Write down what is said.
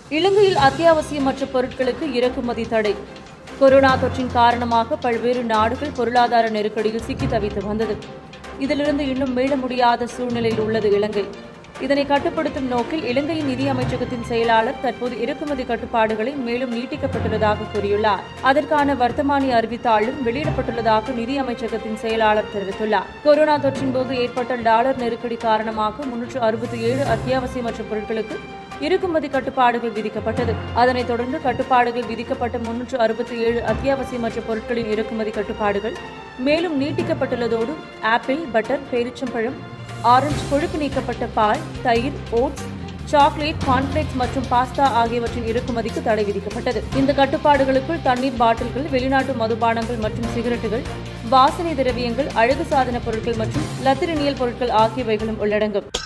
இலங்கையில் அத்தியாவசியமற்ற பொருட்களுக்கு இறக்குமதி தடை கொரோனா தொற்றின் காரணமாக பல்வேறு நாடுகள் பொருளாதார நெருக்கடியில் சிக்கி தவித்து வந்தது இதிலிருந்து இன்னும் மீள முடியாத சூழ்நிலையில் உள்ளது இலங்கை இதனை கட்டுப்படுத்தும் நோக்கில் இலங்கையின் நிதி அமைச்சகத்தின் செயலாளர் தற்போது இறக்குமதி கட்டுப்பாடுகளை மேலும் நீட்டிக்கப்பட்டுள்ளதாக கூறியுள்ளார் அதற்கான வர்த்தமானி அறிவித்தாளும் வெளியிடப்பட்டுள்ளதாக நிதி அமைச்சகத்தின் செயலாளர் தெரிவித்துள்ளார் கொரோனா தொற்றின் போது ஏற்பட்ட டாலர் நெருக்கடி காரணமாக முன்னூற்று அறுபத்தி ஏழு அத்தியாவசியமற்ற பொருட்களுக்கு இறக்குமதி கட்டுப்பாடுகள் விதிக்கப்பட்டது அதனைத் தொடர்ந்து கட்டுப்பாடுகள் விதிக்கப்பட்ட முன்னூற்று அறுபத்தி ஏழு அத்தியாவசியமற்ற பொருட்களின் இறக்குமதி கட்டுப்பாடுகள் மேலும் நீட்டிக்கப்பட்டுள்ளதோடு ஆப்பிள் பட்டர் பேரிச்சம்பழம் ஆரஞ்சு கொழுப்பு நீக்கப்பட்ட பால் தயிர் ஓட்ஸ் சாக்லேட் கார்ன்ஃபிளேக்ஸ் மற்றும் பாஸ்தா ஆகியவற்றின் இறக்குமதிக்கு தடை விதிக்கப்பட்டது இந்த கட்டுப்பாடுகளுக்குள் தண்ணீர் பாட்டில்கள் வெளிநாட்டு மதுபானங்கள் மற்றும் சிகரெட்டுகள் வாசனை திரவியங்கள் அழகு சாதன பொருட்கள் மற்றும் லத்திரனியல் பொருட்கள் ஆகியவைகளும் உள்ளடங்கும்